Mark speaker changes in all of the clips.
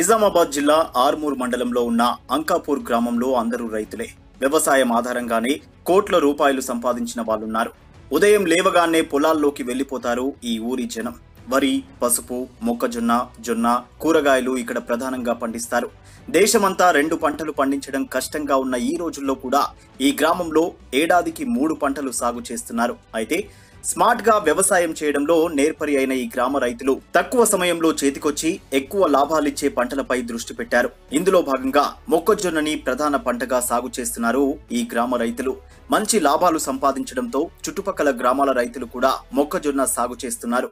Speaker 1: నిజామాబాద్ జిల్లా ఆర్మూర్ మండలంలో ఉన్న అంకాపూర్ గ్రామంలో అందరూ రైతులే వ్యవసాయం ఆధారంగానే కోట్ల రూపాయలు సంపాదించిన వాళ్ళున్నారు ఉదయం లేవగానే పొలాల్లోకి వెళ్లిపోతారు ఈ ఊరి జనం వరి పసుపు మొక్కజొన్న జొన్న కూరగాయలు ఇక్కడ ప్రధానంగా పండిస్తారు దేశమంతా రెండు పంటలు పండించడం కష్టంగా ఉన్న ఈ రోజుల్లో కూడా ఈ గ్రామంలో ఏడాదికి మూడు పంటలు సాగు చేస్తున్నారు అయితే స్మార్ట్ గా వ్యవసాయం చేయడంలో నేర్పరి అయిన ఈ గ్రామ రైతులు తక్కువ సమయంలో చేతికొచ్చి ఎక్కువ లాభాలిచ్చే పంటలపై దృష్టి పెట్టారు ఇందులో భాగంగా మొక్కజొన్నని ప్రధాన పంటగా సాగు చేస్తున్నారు ఈ గ్రామ రైతులు మంచి లాభాలు సంపాదించడంతో చుట్టుపక్కల గ్రామాల రైతులు కూడా మొక్కజొన్న సాగు చేస్తున్నారు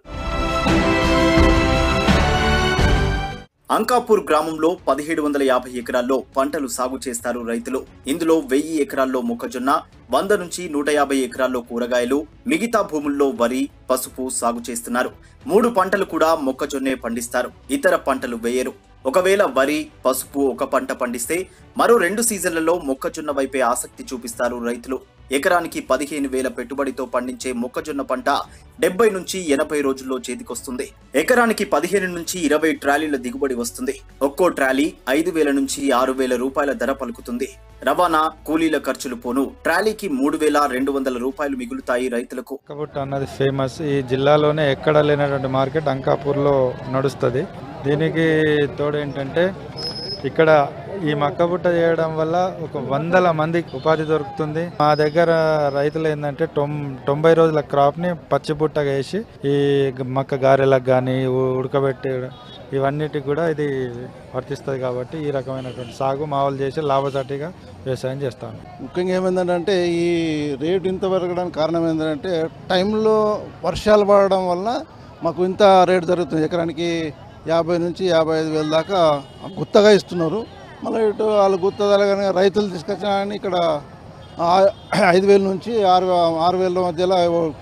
Speaker 1: అంకాపూర్ గ్రామంలో పదిహేడు వందల యాభై ఎకరాల్లో పంటలు సాగు చేస్తారు రైతులు ఇందులో వెయ్యి ఎకరాల్లో మొక్కజొన్న వంద నుంచి నూట యాభై ఎకరాల్లో కూరగాయలు మిగతా భూముల్లో వరి పసుపు సాగు చేస్తున్నారు మూడు పంటలు కూడా మొక్కజొన్నే పండిస్తారు ఇతర పంటలు వేయరు ఒకవేళ వరి పసుపు ఒక పంట పండిస్తే మరో రెండు సీజన్లలో మొక్కజొన్న వైపే ఆసక్తి చూపిస్తారు రైతులు ఎకరానికి పదిహేను వేల పెట్టుబడితో పండించే మొక్కజొన్న పంట డెబ్బై నుంచి ఎనభై రోజుల్లో చేతికొస్తుంది ఎకరానికి పదిహేను నుంచి ఇరవై ట్రాలీల దిగుబడి వస్తుంది ఒక్కో ట్రాలీ ఐదు వేల నుంచి ఆరు వేల రూపాయల ధర పలుకుతుంది రవాణా కూలీల ఖర్చులు పోను ట్రాలీకి మూడు వేల రెండు వందల రూపాయలు మిగులుతాయి రైతులకు
Speaker 2: అంకాపుట్ అన్నది ఫేమస్ ఈ జిల్లాలోనే ఎక్కడ లేనటువంటి మార్కెట్ అంకాపూర్లో నడుస్తుంది దీనికి తోడు ఏంటంటే ఇక్కడ ఈ మక్కబుట్ట చేయడం వల్ల ఒక వందల మందికి ఉపాధి దొరుకుతుంది మా దగ్గర రైతులు ఏంటంటే తొం తొంభై రోజుల క్రాప్ని పచ్చిబుట్టగా వేసి ఈ మక్క గారెలకు కానీ ఉడకబెట్టి ఇవన్నిటికి కూడా ఇది వర్తిస్తుంది కాబట్టి ఈ రకమైనటువంటి సాగు మామూలు చేసి లాభసాటిగా వ్యవసాయం చేస్తాను
Speaker 3: ముఖ్యంగా ఏమైందంటే ఈ రేటు ఇంత పెరగడానికి కారణం ఏంటంటే టైంలో వర్షాలు పడడం వల్ల మాకు ఇంత రేటు జరుగుతుంది ఎకరానికి యాభై నుంచి యాభై ఐదు వేల దాకా గుత్తగా ఇస్తున్నారు మళ్ళీ ఇటు వాళ్ళు గుత్త తరగానే రైతులు తీసుకొచ్చిన ఇక్కడ ఆ- ఐదు వేల నుంచి ఆరు ఆరు వేల మధ్యలో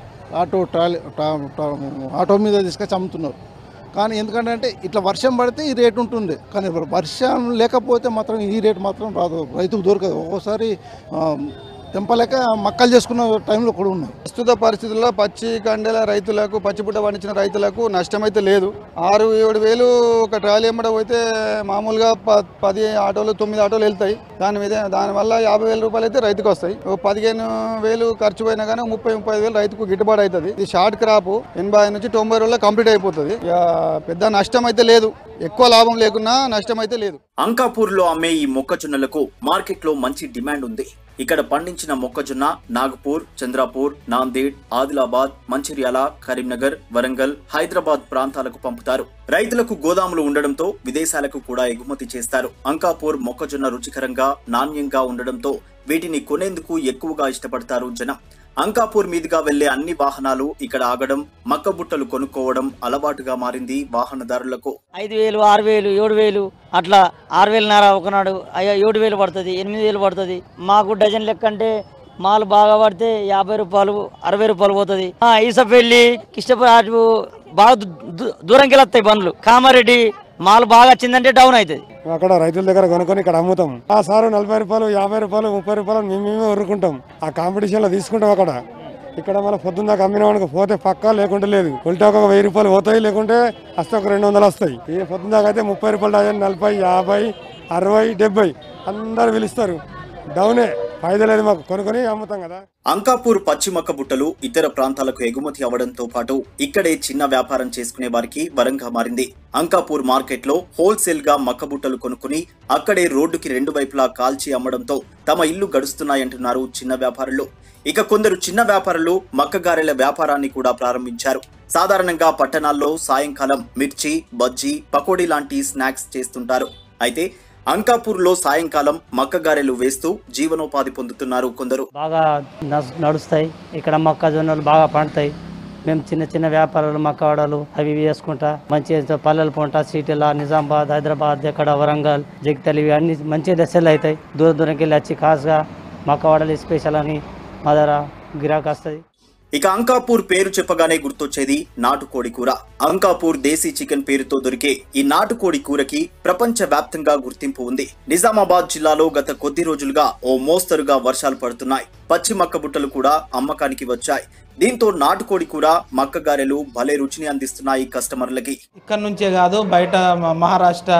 Speaker 3: ఆటో ట్రాలీ టా- టా- ఆటో మీద తీసుకొచ్చి అమ్ముతున్నారు కానీ ఎందుకంటే అంటే ఇట్లా వర్షం పడితే ఈ రేటు ఉంటుంది కానీ ఇప్పుడు వర్షం లేకపోతే మాత్రం ఈ రేటు మాత్రం రాదు రైతుకు దొరకదు ఒక్కోసారి ఆ, తెంపలేక మక్కలు చేసుకున్న టైంలో కూడా ఉన్నాయి
Speaker 4: ప్రస్తుత పరిస్థితుల్లో పచ్చి కండెల రైతులకు పచ్చిపుట్ట పండించిన రైతులకు నష్టమైతే లేదు ఆరు ఏడు వేలు ఒక ట్రాలీ ఎమ్మడ పోతే మామూలుగా ప- పది ఆటోలు తొమ్మిది ఆటోలు వెళ్తాయి దాని మీద దానివల్ల యాభై వేల రూపాయలు అయితే రైతుకు వస్తాయి ఓ పదిహేను వేలు ఖర్చు పోయినా కానీ ముప్పై ముప్పై ఐదు వేలు రైతుకు గిట్టుబాటు అవుతుంది ఇది షార్ట్ క్రాప్ ఎనభై నుంచి తొంభై రోజుల్లో కంప్లీట్ అయిపోతుంది ఇక పెద్ద నష్టం అయితే లేదు ఎక్కువ లాభం లేకున్నా నష్టం అయితే లేదు
Speaker 1: అంకాపూర్లో అమ్మే ఈ మొక్కజొన్నలకు మార్కెట్లో మంచి డిమాండ్ ఉంది ఇక్కడ పండించిన మొక్కజొన్న నాగపూర్ చంద్రాపూర్ నాందేడ్ ఆదిలాబాద్ మంచిర్యాల కరీంనగర్ వరంగల్ హైదరాబాద్ ప్రాంతాలకు పంపుతారు రైతులకు గోదాములు ఉండడంతో విదేశాలకు కూడా ఎగుమతి చేస్తారు అంకాపూర్ మొక్కజొన్న రుచికరంగా నాణ్యంగా ఉండడంతో వీటిని కొనేందుకు ఎక్కువగా ఇష్టపడతారు జనం అంకాపూర్ మీదుగా వెళ్లే అన్ని వాహనాలు ఇక్కడ ఆగడం మక్కబుట్టలు కొనుక్కోవడం అలవాటుగా మారింది వాహనదారులకు
Speaker 5: ఐదు వేలు ఆరు వేలు ఏడు వేలు అట్లా ఆరు వేలున్నర ఒకనాడు అయ్యో ఏడు వేలు పడుతుంది ఎనిమిది వేలు పడుతుంది మాకు డజన్ లెక్క అంటే మాలు బాగా పడితే యాభై రూపాయలు అరవై రూపాయలు పోతుంది ఈసపెల్లి కిష్టపూర్ అటు బాగా దూ- దూ- దూరంకి వస్తాయి బండ్లు కామారెడ్డి మాలు బాగా వచ్చిందంటే డౌన్ అవుతుంది
Speaker 6: అక్కడ రైతుల దగ్గర కొనుక్కొని ఇక్కడ అమ్ముతాం ఆ సారు నలభై రూపాయలు యాభై రూపాయలు ముప్పై రూపాయలు మేము మేమే ఉరుకుంటాం ఆ కాంపిటీషన్ లో తీసుకుంటాం అక్కడ ఇక్కడ మన పొద్దున్న దాకా అమ్మిన వాడికి పోతే పక్కా లేకుంటే లేదు ఉల్టా ఒక వెయ్యి రూపాయలు పోతాయి లేకుంటే వస్తే ఒక రెండు వందలు వస్తాయి ఈ పొద్దున్న దాకా అయితే ముప్పై రూపాయలు డజన్ నలభై యాభై అరవై డెబ్బై అందరు పిలుస్తారు డౌనే ఫైదా లేదు మాకు కొనుక్కొని అమ్ముతాం కదా
Speaker 1: అంకాపూర్ పచ్చి మక్క బుట్టలు ఇతర ప్రాంతాలకు ఎగుమతి అవడంతో పాటు ఇక్కడే చిన్న వ్యాపారం చేసుకునే వారికి వరంగా మారింది అంకాపూర్ మార్కెట్లో హోల్సేల్ గా మక్క బుట్టలు కొనుక్కుని అక్కడే రోడ్డుకి రెండు వైపులా కాల్చి అమ్మడంతో తమ ఇల్లు గడుస్తున్నాయంటున్నారు చిన్న వ్యాపారులు ఇక కొందరు చిన్న వ్యాపారులు మక్కగారెల వ్యాపారాన్ని కూడా ప్రారంభించారు సాధారణంగా పట్టణాల్లో సాయంకాలం మిర్చి బజ్జీ పకోడీ లాంటి స్నాక్స్ చేస్తుంటారు అయితే అంకాపూర్లో సాయంకాలం మక్కగారెలు వేస్తూ జీవనోపాధి పొందుతున్నారు కొందరు
Speaker 7: బాగా నస్- నడుస్తాయి ఇక్కడ మొక్కజొన్నలు బాగా పండుతాయి మేము చిన్న చిన్న వ్యాపారాలు మక్కవాడలు అవి ఇవి వేసుకుంటా మంచిగా పల్లెలు పొంట సిటీల నిజామాబాద్ హైదరాబాద్ ఎక్కడ వరంగల్ జగితలి ఇవి అన్ని మంచిగా సెల్ అవుతాయి దూరం దూరంకి వెళ్ళి వచ్చి కాసుగా మక్కవాడలు స్పెషల్ అని మా దగ్గర గిరాకీ వస్తుంది
Speaker 1: ఇక అంకాపూర్ పేరు చెప్పగానే గుర్తొచ్చేది నాటుకోడి కూర అంకాపూర్ దేశీ చికెన్ పేరుతో దొరికే ఈ నాటుకోడి కూరకి ప్రపంచ వ్యాప్తంగా గుర్తింపు ఉంది నిజామాబాద్ జిల్లాలో గత కొద్ది రోజులుగా ఓ మోస్తరుగా వర్షాలు పడుతున్నాయి పచ్చి మక్క బుట్టలు కూడా అమ్మకానికి వచ్చాయి దీంతో నాటుకోడి కూర మక్కగారెలు భలే రుచిని అందిస్తున్నాయి కస్టమర్లకి
Speaker 8: ఇక్కడ నుంచే కాదు బయట మ- మహారాష్ట్ర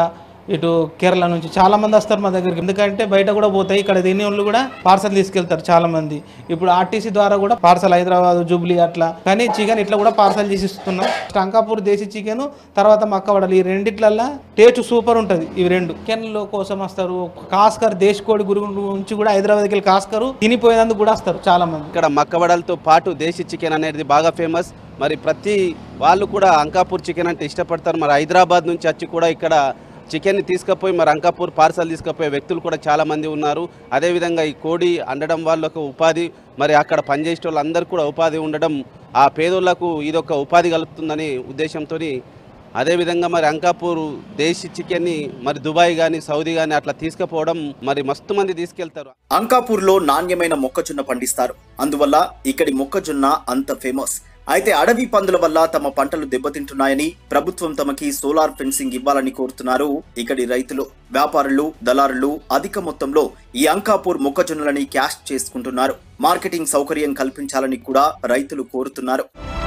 Speaker 8: ఇటు కేరళ నుంచి చాలా మంది వస్తారు మా దగ్గరికి ఎందుకంటే బయట కూడా పోతాయి ఇక్కడ తినే వాళ్ళు కూడా పార్సల్ తీసుకెళ్తారు చాలా మంది ఇప్పుడు ఆర్టీసీ ద్వారా కూడా పార్సల్ హైదరాబాద్ జూబ్లీ అట్లా కానీ చికెన్ ఇట్లా కూడా పార్సల్ చేసి ఇస్తున్నాం టంకాపూర్ దేశీ చికెన్ తర్వాత మక్క వడలు ఈ రెండిట్లల్లా టేస్ట్ సూపర్ ఉంటుంది ఇవి రెండు చికెన్ల కోసం వస్తారు కాస్కర్ దేశ్ కోడి గురు నుంచి కూడా హైదరాబాద్కి వెళ్ళి కాస్కరు తినిపోయేందుకు కూడా వస్తారు చాలా మంది
Speaker 9: ఇక్కడ మక్కవడలతో పాటు దేశీ చికెన్ అనేది బాగా ఫేమస్ మరి ప్రతి వాళ్ళు కూడా అంకాపూర్ చికెన్ అంటే ఇష్టపడతారు మరి హైదరాబాద్ నుంచి వచ్చి కూడా ఇక్కడ చికెన్ని తీసుకుపోయి మరి అంకాపూర్ పార్సల్ తీసుకుపోయే వ్యక్తులు కూడా చాలా మంది ఉన్నారు అదేవిధంగా ఈ కోడి అండడం వాళ్ళకు ఉపాధి మరి అక్కడ పనిచేసే వాళ్ళందరూ కూడా ఉపాధి ఉండడం ఆ పేదోళ్లకు ఇదొక ఉపాధి కలుపుతుందని ఉద్దేశంతో అదేవిధంగా మరి అంకాపూర్ దేశీ చికెన్ని మరి దుబాయ్ కానీ సౌదీ కానీ అట్లా తీసుకుపోవడం మరి మస్తు మంది తీసుకెళ్తారు
Speaker 1: అంకాపూర్లో నాణ్యమైన మొక్కజొన్న పండిస్తారు అందువల్ల ఇక్కడి మొక్కజొన్న అంత ఫేమస్ అయితే అడవి పందుల వల్ల తమ పంటలు దెబ్బతింటున్నాయని ప్రభుత్వం తమకి సోలార్ ఫెన్సింగ్ ఇవ్వాలని కోరుతున్నారు ఇక్కడి రైతులు వ్యాపారులు దళారులు అధిక మొత్తంలో ఈ అంకాపూర్ మొక్కజొన్నలని క్యాష్ చేసుకుంటున్నారు మార్కెటింగ్ సౌకర్యం కల్పించాలని కూడా రైతులు కోరుతున్నారు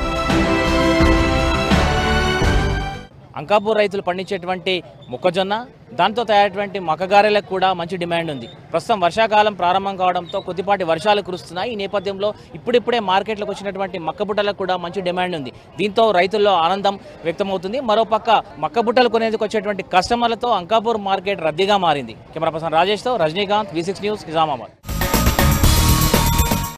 Speaker 10: అంకాపూర్ రైతులు పండించేటువంటి మొక్కజొన్న దాంతో తయారైనటువంటి మక్కగారెలకు కూడా మంచి డిమాండ్ ఉంది ప్రస్తుతం వర్షాకాలం ప్రారంభం కావడంతో కొద్దిపాటి వర్షాలు కురుస్తున్నాయి ఈ నేపథ్యంలో ఇప్పుడిప్పుడే మార్కెట్లోకి వచ్చినటువంటి మక్కబుట్టలకు కూడా మంచి డిమాండ్ ఉంది దీంతో రైతుల్లో ఆనందం వ్యక్తమవుతుంది మరోపక్క మక్కబుట్టలు కొనేందుకు వచ్చేటువంటి కస్టమర్లతో అంకాపూర్ మార్కెట్ రద్దీగా మారింది కెమెరా పర్సన్ రాజేష్తో Rajinikanth V six news Nizamabad